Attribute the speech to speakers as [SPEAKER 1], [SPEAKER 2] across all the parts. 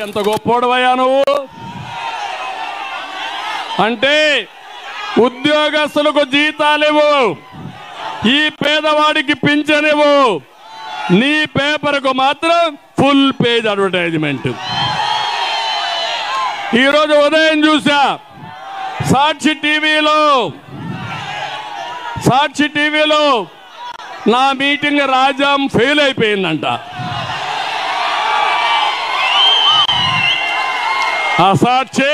[SPEAKER 1] ఎంత గొప్పోడవయ్యా నువ్వు అంటే ఉద్యోగస్తులకు జీతాలివ్వు ఈ పేదవాడికి పింఛనివ్వు నీ పేపర్కు మాత్రం ఫుల్ పేజ్ అడ్వర్టైజ్మెంట్ ఈరోజు ఉదయం చూసా సాక్షి టీవీలో సాక్షి టీవీలో నా మీటింగ్ రాజాం ఫెయిల్ అయిపోయిందంట ఆ సాక్షి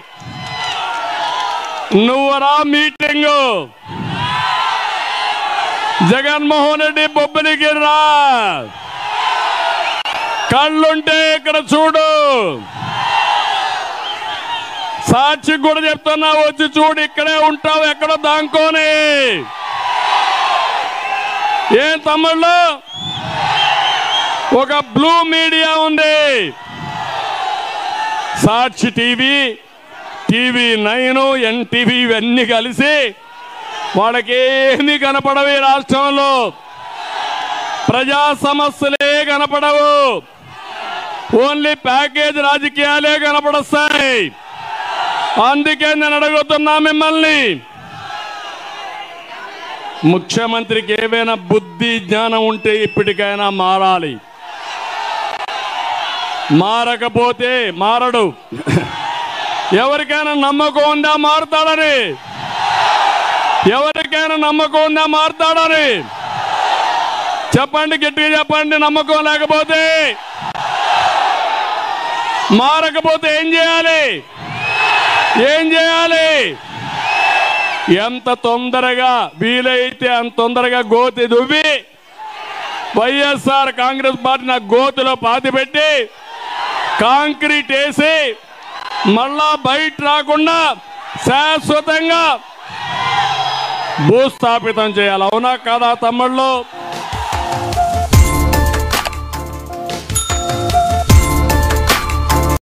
[SPEAKER 1] నువ్వు రా మీటింగు జగన్మోహన్ రెడ్డి బొబ్బలికి రా కళ్ళుంటే ఇక్కడ చూడు సాక్షి కూడా చెప్తున్నా వచ్చి చూడు ఇక్కడే ఉంటావు ఎక్కడో దాంకోని ఏం తమ్ముళ్ళు ఒక బ్లూ మీడియా ఉంది Sakshi TV TV nine NTV ఇవన్నీ కలిసి వాళ్ళకి ఏమీ కనపడవు ఈ రాష్ట్రంలో ప్రజా సమస్యలే కనపడవు ఓన్లీ ప్యాకేజ్ రాజకీయాలే కనపడొస్తాయి అందుకే నేను అడుగుతున్నా మిమ్మల్ని ముఖ్యమంత్రికి ఏవైనా బుద్ధి జ్ఞానం ఉంటే ఇప్పటికైనా మారాలి మారకపోతే మారడు ఎవరికైనా నమ్మకం ఉందా మారుతాడని ఎవరికైనా నమ్మకం ఉందా మారుతాడని చెప్పండి గట్టిగా చెప్పండి నమ్మకం లేకపోతే మారకపోతే ఏం చేయాలి ఏం చేయాలి ఎంత తొందరగా వీలైతే అంత తొందరగా గోతి దువ్వి వైఎస్ఆర్ కాంగ్రెస్ పార్టీ నా గోతులో పాతి పెట్టి కాంక్రీట్ వేసి మళ్ళా బయట రాకుండా శాశ్వతంగా భూస్థాపితం చేయాలి అవునా కాదా తమ్ముళ్ళు